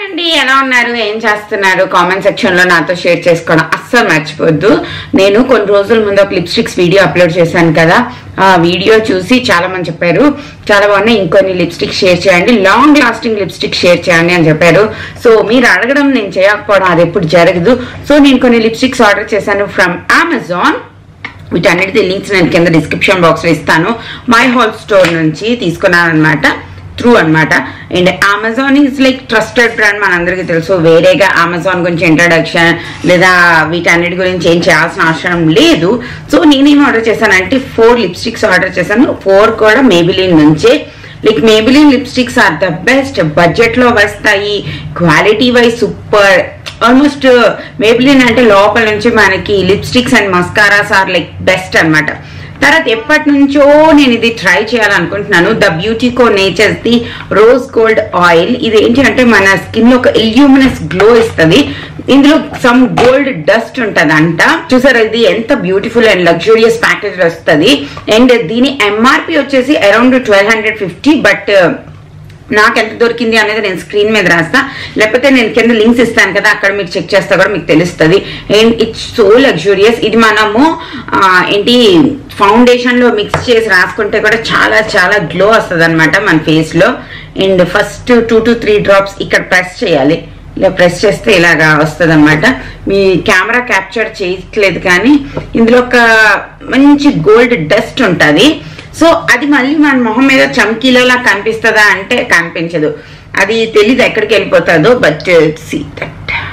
అండి ఎలా ఉన్నారు ఏం చేస్తున్నారు కామెంట్ సెక్షన్ లో నాతో షేర్ చేసుకోవడం అస్సలు మర్చిపోద్దు నేను కొన్ని రోజుల ముందు ఒక లిప్స్టిక్స్ వీడియో అప్లోడ్ చేశాను కదా ఆ వీడియో చూసి చాలా మంది చెప్పారు చాలా బాగున్నాయి ఇంకొన్ని లిప్స్టిక్ షేర్ చేయండి లాంగ్ లాస్టింగ్ లిప్స్టిక్ షేర్ చేయండి అని చెప్పారు సో మీరు అడగడం నేను చేయకపోవడం అది ఎప్పుడు జరగదు సో నేను కొన్ని లిప్స్టిక్స్ ఆర్డర్ చేశాను ఫ్రమ్ అమెజాన్ వీటన్నిటిది లింక్స్ నేను కింద డిస్క్రిప్షన్ బాక్స్ లో ఇస్తాను మై హోల్ స్టోర్ నుంచి తీసుకున్నాను అనమాట త్రూ అన్నమాట and Amazon is like trusted brand మనందరికీ తెలుసు వేరేగా అమెజాన్ గురించి ఇంట్రడక్షన్ లేదా వీటన్నిటి గురించి ఏం చేయాల్సిన అవసరం లేదు సో నేనేం ఆర్డర్ చేశానంటే ఫోర్ లిప్స్టిక్స్ ఆర్డర్ చేశాను ఫోర్ కూడా మేబిలిన్ నుంచే like Maybelline lipsticks are the best budget లో వస్తాయి quality wise super almost Maybelline అంటే లోపల నుంచి మనకి lipsticks and mascaras are like best అన్నమాట తర్వాత ఎప్పటి నుంచో నేను ఇది ట్రై చేయాలనుకుంటున్నాను the beauty co nature's the rose gold oil ఇది ఏంటి అంటే మన స్కిన్ లో ఒక ఇల్యూమినస్ గ్లో ఇస్తుంది ఇందులో సమ్ గోల్డ్ డస్ట్ ఉంటదంట చూసారా ఇది ఎంత బ్యూటిఫుల్ అండ్ లగ్జూరియస్ ప్యాకేజ్ వస్తుంది అండ్ దీని ఎంఆర్పి వచ్చేసి around twelve hundred fifty but నాకు ఎంత దొరికింది అనేది నేను స్క్రీన్ మీద రాస్తా లేకపోతే నేను కింద లింక్స్ ఇస్తాను కదా అక్కడ మీరు చెక్ చేస్తా కూడా మీకు తెలుస్తుంది అండ్ ఇట్స్ సో లగ్జూరియస్ ఇది మనము ఆ, ఏంటి ఫౌండేషన్ లో మిక్స్ చేసి రాసుకుంటే కూడా చాలా చాలా గ్లో వస్తుంది అనమాట మన ఫేస్ లో and first two to three drops ఇక్కడ ప్రెస్ చేయాలి ఇలా ప్రెస్ చేస్తే ఇలాగా వస్తుంది అనమాట మీ కెమెరా క్యాప్చర్ చేయట్లేదు కానీ ఇందులో ఒక మంచి గోల్డ్ డస్ట్ ఉంటుంది సో అది మళ్ళీ మన మొహం మీద చమ్కీలోలా కనిపిస్తుందా అంటే కనిపించదు అది తెలీదు ఎక్కడికి వెళ్ళిపోతుందో బట్ సీ దట్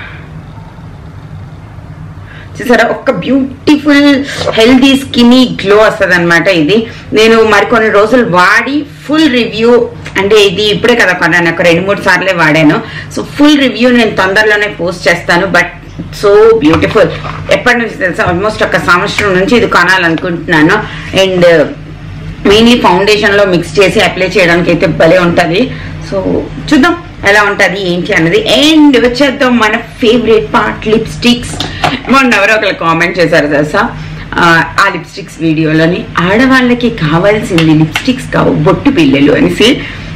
చూసారా ఒక బ్యూటిఫుల్ హెల్దీ స్కినీ గ్లో వస్తుంది అనమాట ఇది నేను మరికొన్ని రోజులు వాడి ఫుల్ రివ్యూ అంటే ఇది ఇప్పుడే కదా కొన్నాను ఒక రెండు మూడు సార్లే వాడాను సో ఫుల్ రివ్యూ నేను తొందరలోనే పోస్ట్ చేస్తాను బట్ సో బ్యూటిఫుల్ ఎప్పటి నుంచి తెలుసా ఆల్మోస్ట్ ఒక సంవత్సరం నుంచి ఇది కొనాలనుకుంటున్నాను అండ్ మెయిన్లీ ఫౌండేషన్ లో మిక్స్ చేసి అప్లై చేయడానికి అయితే భలే ఉంటది సో చూద్దాం ఎలా ఉంటది ఏంటి అన్నది అండ్ వచ్చేద్దాం మన ఫేవరెట్ పార్ట్ లిప్స్టిక్స్ మొన్న ఎవరో ఒకరు కామెంట్ చేశారు తెలుసా ఆ, ఆ లిప్స్టిక్స్ వీడియోలోని ఆడవాళ్ళకి కావాల్సింది లిప్స్టిక్స్ కావు బొట్టు పిల్లలు అనేసి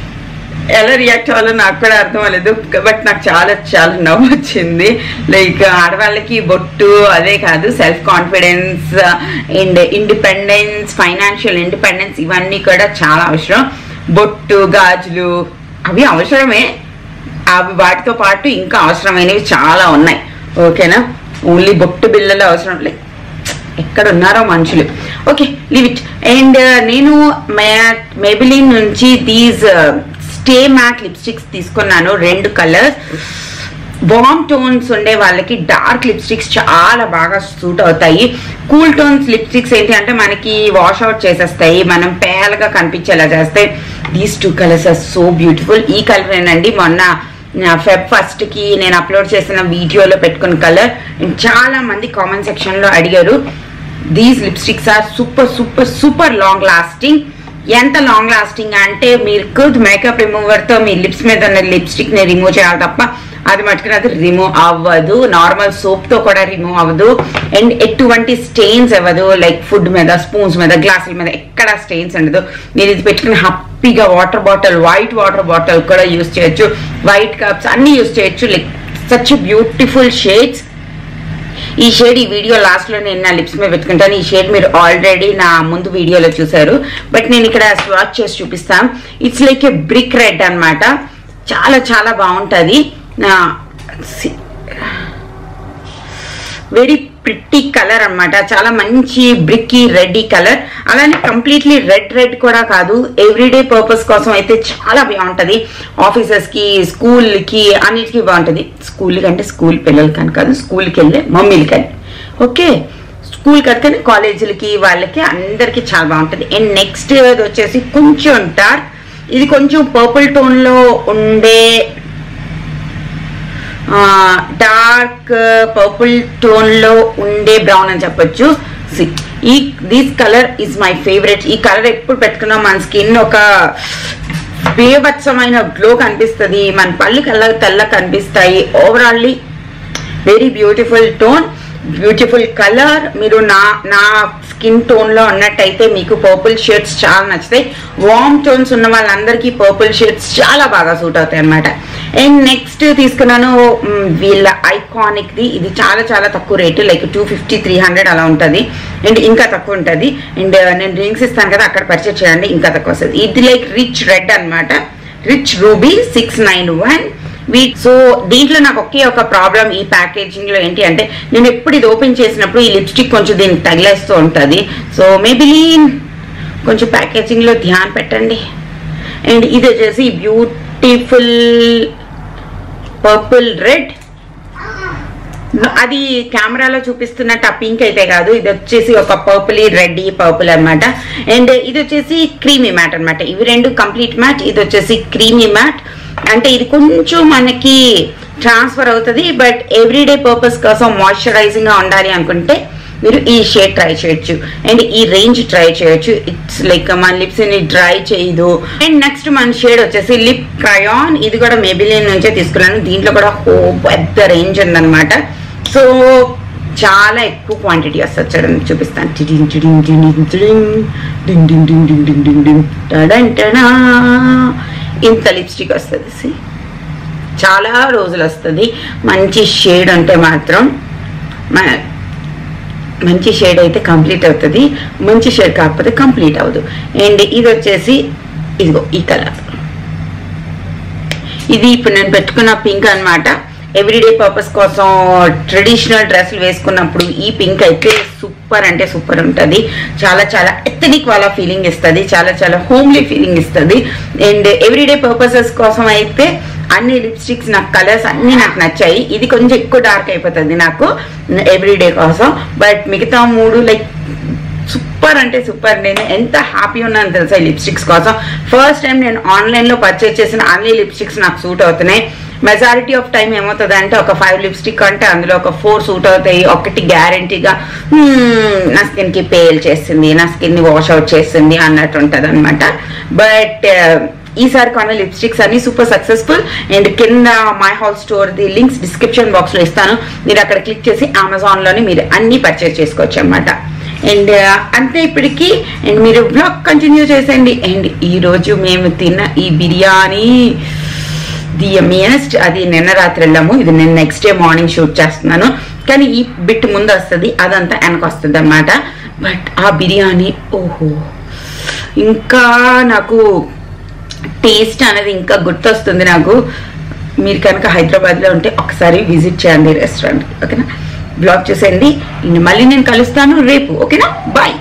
ఎలా రియాక్ట్ అవ్వాలో నాకు కూడా అర్థం అవ్వలేదు బట్ నాకు చాలా చాలా నవ్వు వచ్చింది లైక్ ఆడవాళ్ళకి బొట్టు అదే కాదు self confidence and independence financial independence ఇవన్నీ కూడా చాలా అవసరం బొట్టు గాజులు అవి అవసరమే అవి వాటితో పాటు ఇంకా అవసరమైనవి చాలా ఉన్నాయి ఓకేనా ఓన్లీ బొట్టు బిల్లలు అవసరం లైక్ ఎక్కడ ఉన్నారో మనుషులు ఓకే లీవ్ ఇట్ అండ్ నేను మేబిలిన్ నుంచి దీస్ స్టే మ్యాట్ లిప్స్టిక్స్ తీసుకున్నాను రెండు కలర్స్ వామ్ టోన్స్ ఉండే వాళ్ళకి డార్క్ లిప్స్టిక్స్ చాలా బాగా సూట్ అవుతాయి కూల్ టోన్స్ లిప్స్టిక్స్ ఏంటి అంటే మనకి వాష్ అవుట్ చేసేస్తాయి మనం పేలగా కనిపించేలా చేస్తాయి these two colours are so beautiful ఈ కలర్ ఏనండి మొన్న ఫెబ్ ఫస్ట్ కి నేను అప్లోడ్ చేసిన వీడియోలో పెట్టుకున్న కలర్ చాలా మంది కామెంట్ సెక్షన్ లో అడిగారు these lipsticks are super super super long lasting ఎంత లాంగ్ లాస్టింగ్ అంటే మీరు మేకప్ రిమూవర్ తో మీ లిప్స్ మీద ఉన్న లిప్స్టిక్ ని రిమూవ్ చేయాలి తప్ప అది మటుకు అది రిమూవ్ అవ్వదు నార్మల్ సోప్ తో కూడా రిమూవ్ అవ్వదు అండ్ ఎటువంటి స్టెయిన్స్ అవ్వదు లైక్ ఫుడ్ మీద స్పూన్స్ మీద గ్లాసుల మీద ఎక్కడ స్టెయిన్స్ ఉండదు మీరు ఇది పెట్టుకుని హ్యాపీగా water bottle white water bottle కూడా యూస్ చేయొచ్చు వైట్ కప్స్ అన్ని యూస్ చేయొచ్చు లైక్ సచ్ బ్యూటిఫుల్ షేడ్స్ ఈ షేడ్ ఈ వీడియో లాస్ట్ లో నేను నా లిప్స్ మీద పెట్టుకుంటాను ఈ షేడ్ మీరు ఆల్రెడీ నా ముందు వీడియోలో చూసారు బట్ నేను ఇక్కడ స్వాచ్ చేసి చూపిస్తాను it's like a brick red అన్నమాట చాలా చాలా బాగుంటది నా వెరీ ప్రిట్టి కలర్ అన్నమాట చాలా మంచి బ్రిక్కీ రెడ్డి కలర్ అలానే కంప్లీట్లీ రెడ్ రెడ్ కూడా కాదు ఎవ్రీడే పర్పస్ కోసం అయితే చాలా బాగుంటది ఆఫీసెస్ కి స్కూల్ కి అన్నిటికీ బాగుంటది స్కూల్ కంటే స్కూల్ పిల్లలకి అని కాదు స్కూల్కి వెళ్ళే మమ్మీలకి అని ఓకే స్కూల్ కనుక కాలేజీలకి వాళ్ళకి అందరికి చాలా బాగుంటది అండ్ నెక్స్ట్ అది వచ్చేసి కొంచెం డార్క్ ఇది కొంచెం పర్పుల్ టోన్ లో ఉండే డార్క్ పర్పుల్ టోన్ లో ఉండే బ్రౌన్ అని చెప్పొచ్చు See, ఈ this colour is my favourite ఈ కలర్ ఎప్పుడు పెట్టుకున్నా మన స్కిన్ ఒక బేభత్సమైన గ్లో కనిపిస్తుంది మన పళ్ళు కళ్ళ తెల్ల కనిపిస్తాయి overally very beautiful tone beautiful colour మీరు నా నా స్కిన్ టోన్ లో ఉన్నట్టయితే మీకు పర్పుల్ షేడ్స్ చాలా నచ్చుతాయి వామ్ టోన్స్ ఉన్న వాళ్ళందరికీ పర్పుల్ షేడ్స్ చాలా బాగా సూట్ అవుతాయి అనమాట అండ్ నెక్స్ట్ తీసుకున్నాను మ్, వీళ్ళ ఐకానిక్ ది ఇది చాలా చాలా తక్కువ rate like two fifty three hundred అలా ఉంటుంది అండ్ ఇంకా తక్కువ ఉంటుంది అండ్ నేను రింగ్స్ ఇస్తాను కదా అక్కడ పర్చేస్ చేయండి ఇంకా తక్కువ వస్తుంది ఇది లైక్ రిచ్ రెడ్ అన్నమాట rich ruby six nine one V so దీంట్లో నాకు ఒకే ఒక ప్రాబ్లం ఈ ప్యాకేజింగ్ లో ఏంటి అంటే నేను ఎప్పుడు ఇది ఓపెన్ చేసినప్పుడు ఈ లిప్స్టిక్ కొంచెం దీనికి తగిలేస్తూ ఉంటుంది సో మేబీ కొంచెం ప్యాకేజింగ్ లో ధ్యాన్ పెట్టండి అండ్ ఇది వచ్చేసి బ్యూటిఫుల్ పర్పుల్ రెడ్ అది కెమెరాలో చూపిస్తున్నట్టు ఆ పింక్ అయితే కాదు ఇది వచ్చేసి ఒక పర్పుల్ రెడ్ పర్పుల్ అన్నమాట అండ్ ఇది వచ్చేసి క్రీమీ మ్యాట్ అన్నమాట ఇవి రెండు కంప్లీట్ మ్యాట్ ఇది వచ్చేసి క్రీమీ మ్యాట్ అంటే ఇది కొంచెం మనకి ట్రాన్స్ఫర్ అవుతుంది బట్ ఎవ్రీడే పర్పస్ కోసం మాయిశ్చరైజింగ్ గా ఉండాలి అనుకుంటే మీరు ఈ షేడ్ ట్రై చేయొచ్చు అండ్ ఈ రేంజ్ ట్రై చేయొచ్చు ఇట్స్ లైక్ మన లిప్స్ ని డ్రై చేయదు అండ్ నెక్స్ట్ మన షేడ్ వచ్చేసి లిప్ క్రయాన్ ఇది కూడా మెబిలియన్ నుంచే తీసుకున్నాను దీంట్లో కూడా హో పెద్ద రేంజ్ ఉందన్నమాట సో చాలా ఎక్కువ క్వాంటిటీ వస్తుంది చూడండి చూపిస్తాను టిడింగ్ టిడింగ్ టిడింగ్ టిడింగ్ డింగ్ డింగ్ డింగ్ డింగ్ డింగ్ డింగ్ డింగ్ టడన్ టడా. ఇంత లిప్స్టిక్ వస్తుంది see? చాలా రోజులు వస్తుంది మంచి షేడ్ ఉంటే మాత్రం మన మంచి షేడ్ అయితే కంప్లీట్ అవుతుంది మంచి షేడ్ కాకపోతే కంప్లీట్ అవ్వదు అండ్ ఇది వచ్చేసి ఇదిగో ఈ కలర్ ఇది ఇప్పుడు నేను పెట్టుకున్న పింక్ అన్నమాట ఎవ్రీడే పర్పస్ కోసం ట్రెడిషనల్ డ్రెస్సులు వేసుకున్నప్పుడు ఈ పింక్ అయితే సూపర్ అంటే సూపర్ ఉంటుంది చాలా చాలా ఎథనిక్ వాళ్ళ ఫీలింగ్ ఇస్తుంది చాలా చాలా హోమ్లీ ఫీలింగ్ ఇస్తుంది అండ్ ఎవ్రీడే పర్పసెస్ కోసం అయితే అన్ని లిప్స్టిక్స్ నాకు కలర్స్ అన్ని నాకు నచ్చాయి ఇది కొంచెం ఎక్కువ డార్క్ అయిపోతుంది నాకు ఎవ్రీడే కోసం బట్ మిగతా మూడు లైక్ సూపర్ అంటే సూపర్ నేను ఎంత హ్యాపీ ఉన్నాను తెలుసా ఈ లిప్స్టిక్స్ కోసం ఫస్ట్ టైం నేను ఆన్లైన్ లో పర్చేస్ చేసిన అన్ని లిప్స్టిక్స్ నాకు సూట్ అవుతున్నాయి మెజారిటీ ఆఫ్ టైం ఏమవుతుంది అంటే ఒక ఫైవ్ లిప్స్టిక్ అంటే అందులో ఒక ఫోర్ సూట్ అవుతాయి ఒకటి గ్యారంటీగా నా స్కిన్ కి పేల్ చేసింది నా స్కిన్ ని వాష్ అవుట్ చేసింది అన్నట్టు ఉంటది అనమాట బట్ ఈసారి కొన్న లిప్స్టిక్స్ అన్ని సూపర్ సక్సెస్ఫుల్ అండ్ కింద my house store the links description box లో ఇస్తాను మీరు అక్కడ క్లిక్ చేసి అమెజాన్ లోని మీరు అన్ని పర్చేస్ చేసుకోవచ్చు అనమాట అండ్ అంతే ఇప్పటికి అండ్ మీరు బ్లాగ్ కంటిన్యూ చేసేయండి అండ్ ఈ రోజు మేము తిన్న ఈ బిర్యానీ ది ఎమియస్ట్ అది నిన్న రాత్రి వెళ్ళాము ఇది నేను నెక్స్ట్ డే మార్నింగ్ షూట్ చేస్తున్నాను కానీ ఈ బిట్ ముందు వస్తుంది అదంతా వెనక వస్తుంది అనమాట బట్ ఆ బిర్యానీ ఓహో ఇంకా నాకు టేస్ట్ అనేది ఇంకా గుర్తొస్తుంది నాకు మీరు కనుక హైదరాబాద్లో ఉంటే ఒకసారి విజిట్ చేయండి రెస్టారెంట్ ఓకేనా బ్లాగ్ చూసేయండి మళ్ళీ నేను కలుస్తాను రేపు ఓకేనా బాయ్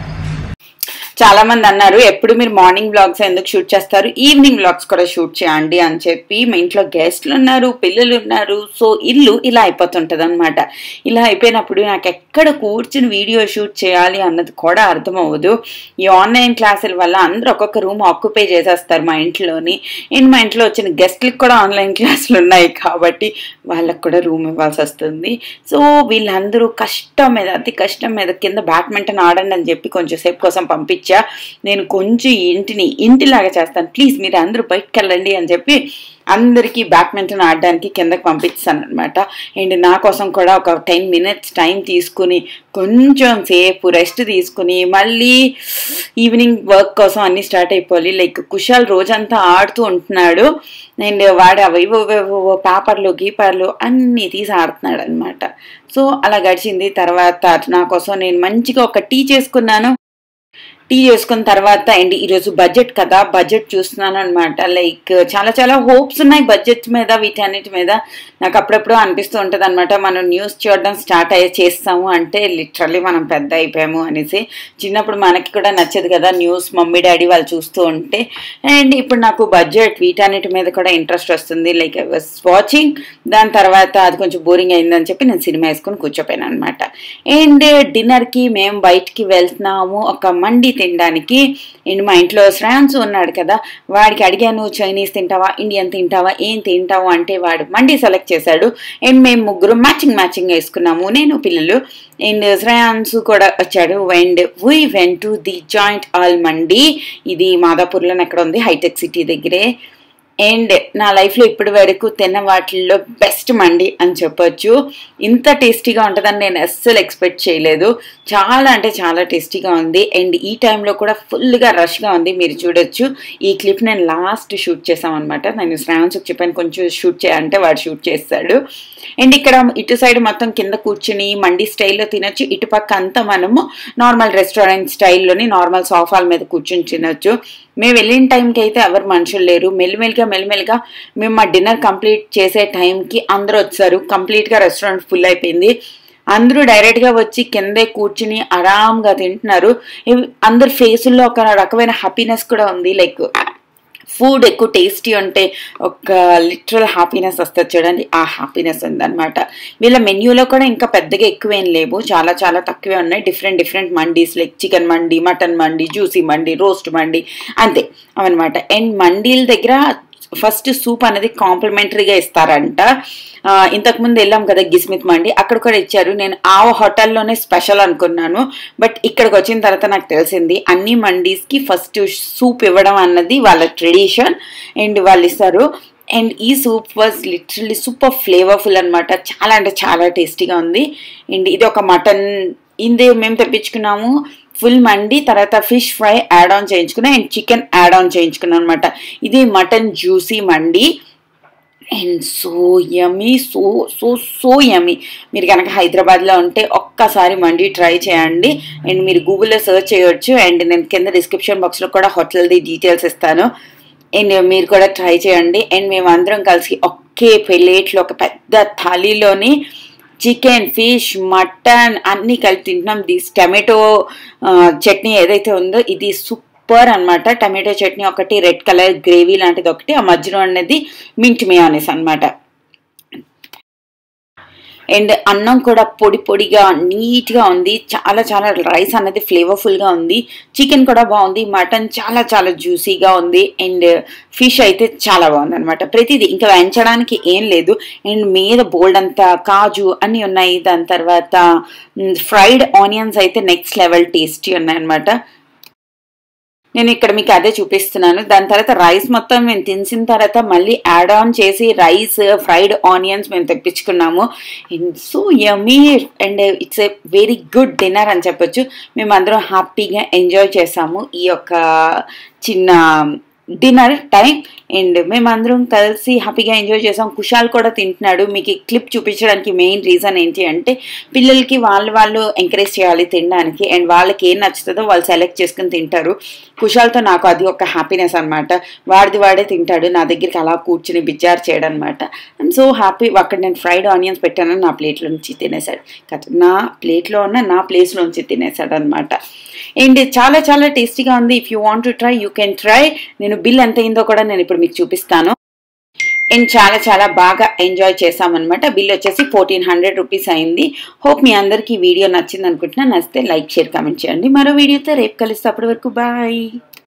చాలా మంది అన్నారు ఎప్పుడు మీరు మార్నింగ్ బ్లాగ్స్ ఎందుకు షూట్ చేస్తారు ఈవినింగ్ బ్లాగ్స్ కూడా షూట్ చేయండి అని చెప్పి మా ఇంట్లో గెస్ట్లు ఉన్నారు పిల్లలు ఉన్నారు సో ఇల్లు ఇలా అయిపోతుంటది అనమాట ఇలా అయిపోయినప్పుడు నాకు ఎక్కడ కూర్చుని వీడియో షూట్ చేయాలి అన్నది కూడా అర్థం అవ్వదు ఈ ఆన్లైన్ క్లాసుల వల్ల అందరూ ఒక్కొక్క రూమ్ ఆక్యుపై చేసేస్తారు మా ఇంట్లోని అండ్ మా ఇంట్లో వచ్చిన గెస్ట్లకు కూడా ఆన్లైన్ క్లాసులు ఉన్నాయి కాబట్టి వాళ్ళకు కూడా రూమ్ ఇవ్వాల్సి వస్తుంది సో వీళ్ళందరూ కష్టం మీద అతి కష్టం మీద కింద బ్యాడ్మింటన్ ఆడండి అని చెప్పి కొంచెం సేపు కోసం పంపించా నేను కొంచెం ఇంటిని ఇంటిలాగా చేస్తాను ప్లీజ్ మీరు అందరూ బయటకు వెళ్ళండి అని చెప్పి అందరికీ బ్యాడ్మింటన్ ఆడడానికి కిందకి పంపిస్తాను అనమాట అండ్ నా కోసం కూడా ఒక టెన్ మినిట్స్ టైం తీసుకుని కొంచెం సేపు రెస్ట్ తీసుకుని మళ్ళీ ఈవినింగ్ వర్క్ కోసం అన్ని స్టార్ట్ అయిపోవాలి లైక్ కుషాల్ రోజంతా ఆడుతూ ఉంటున్నాడు అండ్ వాడు అవేవో పేపర్లు గీపర్లు అన్నీ తీసి ఆడుతున్నాడు అనమాట సో అలా గడిచింది తర్వాత నా కోసం నేను మంచిగా ఒక టీ చేసుకున్నాను టీ చేసుకున్న తర్వాత అండ్ ఈరోజు బడ్జెట్ కదా బడ్జెట్ చూస్తున్నాను అనమాట లైక్ చాలా చాలా హోప్స్ ఉన్నాయి బడ్జెట్ మీద వీటన్నిటి మీద నాకు అప్పుడప్పుడు అనిపిస్తూ ఉంటుంది అనమాట మనం న్యూస్ చూడడం స్టార్ట్ అయ్యే చేస్తాము అంటే లిటరల్లీ మనం పెద్ద అయిపోయాము అనేసి చిన్నప్పుడు మనకి కూడా నచ్చదు కదా న్యూస్ మమ్మీ డాడీ వాళ్ళు చూస్తూ ఉంటే అండ్ ఇప్పుడు నాకు బడ్జెట్ వీటన్నిటి మీద కూడా ఇంట్రెస్ట్ వస్తుంది లైక్ ఐ వాస్ వాచింగ్ దాని తర్వాత అది కొంచెం బోరింగ్ అయిందని చెప్పి నేను సినిమా వేసుకుని కూర్చోపోయాను అనమాట అండ్ డిన్నర్కి మేము బయటికి వెళ్తున్నాము ఒక మండి తినడానికి అండ్ మా ఇంట్లో శ్రేయాన్స్ ఉన్నాడు కదా వాడికి అడిగాను చైనీస్ తింటావా ఇండియన్ తింటావా ఏం తింటావు అంటే వాడు మండి సెలెక్ట్ చేశాడు అండ్ మేము ముగ్గురు మ్యాచింగ్ మ్యాచింగ్ వేసుకున్నాము నేను పిల్లలు అండ్ శ్రేయాన్స్ కూడా వచ్చాడు and we went to the joint al mandi ఇది మాదాపూర్లో ఎక్కడ ఉంది హైటెక్ సిటీ దగ్గరే అండ్ నా లైఫ్లో ఇప్పటి వరకు తిన్న వాటిల్లో బెస్ట్ మండి అని చెప్పొచ్చు ఇంత టేస్టీగా ఉంటుందని నేను అస్సలు ఎక్స్పెక్ట్ చేయలేదు చాలా అంటే చాలా టేస్టీగా ఉంది అండ్ ఈ టైంలో కూడా ఫుల్గా రష్గా ఉంది మీరు చూడొచ్చు ఈ క్లిప్ నేను లాస్ట్ షూట్ చేసాం అనమాట నేను శ్రావణ్స్కి చెప్పాను కొంచెం షూట్ చేయాలంటే వాడు షూట్ చేస్తాడు అండ్ ఇక్కడ ఇటు సైడ్ మొత్తం కింద కూర్చుని మండి స్టైల్లో తినొచ్చు ఇటు పక్క అంతా మనము నార్మల్ రెస్టారెంట్ స్టైల్లోని నార్మల్ సోఫాల మీద కూర్చుని తినొచ్చు మేము వెళ్ళిన టైంకి అయితే ఎవరు మనుషులు లేరు మెల్లిమెల్లిగా మెల్లిమెల్లిగా మేము మా డిన్నర్ కంప్లీట్ చేసే టైంకి అందరూ వచ్చారు కంప్లీట్గా రెస్టారెంట్ ఫుల్ అయిపోయింది అందరూ డైరెక్ట్గా వచ్చి కిందే కూర్చుని ఆరాంగా తింటున్నారు ఇవి అందరి ఫేసుల్లో ఒక రకమైన హ్యాపీనెస్ కూడా ఉంది లైక్ ఫుడ్ ఎక్కువ టేస్టీ ఉంటే ఒక లిటరల్ హ్యాపీనెస్ వస్తుంది చూడండి ఆ హ్యాపీనెస్ ఉందన్నమాట వీళ్ళ మెన్యూలో కూడా ఇంకా పెద్దగా ఎక్కువేం లేవు చాలా చాలా తక్కువే ఉన్నాయి different different mandis like chicken mandi mutton mandi juicy mandi roast mandi అంతే అవన్నమాట అండ్ మండీల దగ్గర ఫస్ట్ సూప్ అనేది కాంప్లిమెంటరీగా ఇస్తారంట ఆ, ఇంతకుముందు వెళ్ళాం కదా గిస్మిత్ మండి అక్కడ కూడా ఇచ్చారు నేను ఆ హోటల్లోనే స్పెషల్ అనుకున్నాను బట్ ఇక్కడికి వచ్చిన తర్వాత నాకు తెలిసింది అన్ని మండీస్కి ఫస్ట్ సూప్ ఇవ్వడం అన్నది వాళ్ళ ట్రెడిషన్ అండ్ వాళ్ళు ఇస్తారు అండ్ ఈ soup was literally super flavourful అనమాట చాలా అంటే చాలా టేస్టీగా ఉంది అండ్ ఇది ఒక మటన్ ఇది మేము తెప్పించుకున్నాము ఫుల్ మండి తర్వాత ఫిష్ ఫ్రై యాడ్ ఆన్ చేయించుకున్నాం అండ్ చికెన్ యాడ్ ఆన్ చేయించుకున్నాం అనమాట ఇది mutton juicy mandi and so yummy so so so yummy మీరు కనుక హైదరాబాద్లో ఉంటే ఒక్కసారి మండి ట్రై చేయండి అండ్ మీరు గూగుల్లో సెర్చ్ చేయొచ్చు అండ్ నేను కింద డిస్క్రిప్షన్ బాక్స్లో కూడా హోటల్ది డీటెయిల్స్ ఇస్తాను అండ్ మీరు కూడా ట్రై చేయండి అండ్ మేమందరం కలిసి ఒకే ప్లేట్లో ఒక పెద్ద థాలీలోని చికెన్ ఫిష్ మటన్ అన్నీ కలిపి తింటున్నాం దిస్ టమాటో చట్నీ ఏదైతే ఉందో ఇది సూపర్ అన్నమాట టమాటో చట్నీ ఒకటి రెడ్ కలర్ గ్రేవీ లాంటిది ఒకటి ఆ మధ్యలో అనేది మింట్ మియానిస్ అన్నమాట అండ్ అన్నం కూడా పొడి పొడిగా నీట్గా ఉంది చాలా చాలా రైస్ అనేది ఫ్లేవర్ఫుల్గా ఉంది చికెన్ కూడా బాగుంది మటన్ చాలా చాలా జ్యూసీగా ఉంది అండ్ ఫిష్ అయితే చాలా బాగుంది అనమాట ప్రతిదీ ఇంకా వెంచడానికి ఏం లేదు అండ్ మీద బోల్డ్ అంతా కాజు అన్నీ ఉన్నాయి దాని తర్వాత ఫ్రైడ్ ఆనియన్స్ అయితే నెక్స్ట్ లెవెల్ టేస్టీ ఉన్నాయన్నమాట నేను ఇక్కడ మీకు అదే చూపిస్తున్నాను దాని తర్వాత రైస్ మొత్తం మేము తినిసిన తర్వాత మళ్ళీ యాడ్ ఆన్ చేసి రైస్ ఫ్రైడ్ ఆనియన్స్ మేము తెప్పించుకున్నాము and so yummy and it's a very good dinner అని చెప్పొచ్చు మేము అందరం హ్యాపీగా ఎంజాయ్ చేసాము ఈ యొక్క చిన్న డిన్నర్ టైం అండ్ మేమందరం కలిసి హ్యాపీగా ఎంజాయ్ చేసాం కుషాల్ కూడా తింటున్నాడు మీకు ఈ క్లిప్ చూపించడానికి మెయిన్ రీజన్ ఏంటి అంటే పిల్లలకి వాళ్ళు వాళ్ళు ఎంకరేజ్ చేయాలి తినడానికి అండ్ వాళ్ళకి ఏం నచ్చుతుందో వాళ్ళు సెలెక్ట్ చేసుకుని తింటారు కుషాల్తో నాకు అది ఒక హ్యాపీనెస్ అనమాట వాడిది వాడే తింటాడు నా దగ్గరికి అలా కూర్చుని బిజ్జారు చేయడం అనమాట ఐమ్ సో హ్యాపీ అక్కడ నేను ఫ్రైడ్ ఆనియన్స్ పెట్టాను నా ప్లేట్లో నుంచి తినేసాడు కాదు నా ప్లేట్లో ఉన్న నా ప్లేస్లోంచి తినేసాడు అనమాట అండ్ చాలా చాలా టేస్టీగా ఉంది if you want to try you can try నేను బిల్ ఎంత అయిందో కూడా నేను ఇప్పుడు మీకు చూపిస్తాను అండ్ చాలా చాలా బాగా ఎంజాయ్ చేసామన్నమాట బిల్ వచ్చేసి ఫోర్టీన్ హండ్రెడ్ రూపీస్ అయింది హోప్ మీ అందరికీ ఈ వీడియో నచ్చింది అనుకుంటున్నా నచ్చితే లైక్ షేర్ కామెంట్ చేయండి మరో వీడియోతో రేపు కలిస్తే అప్పటి వరకు బాయ్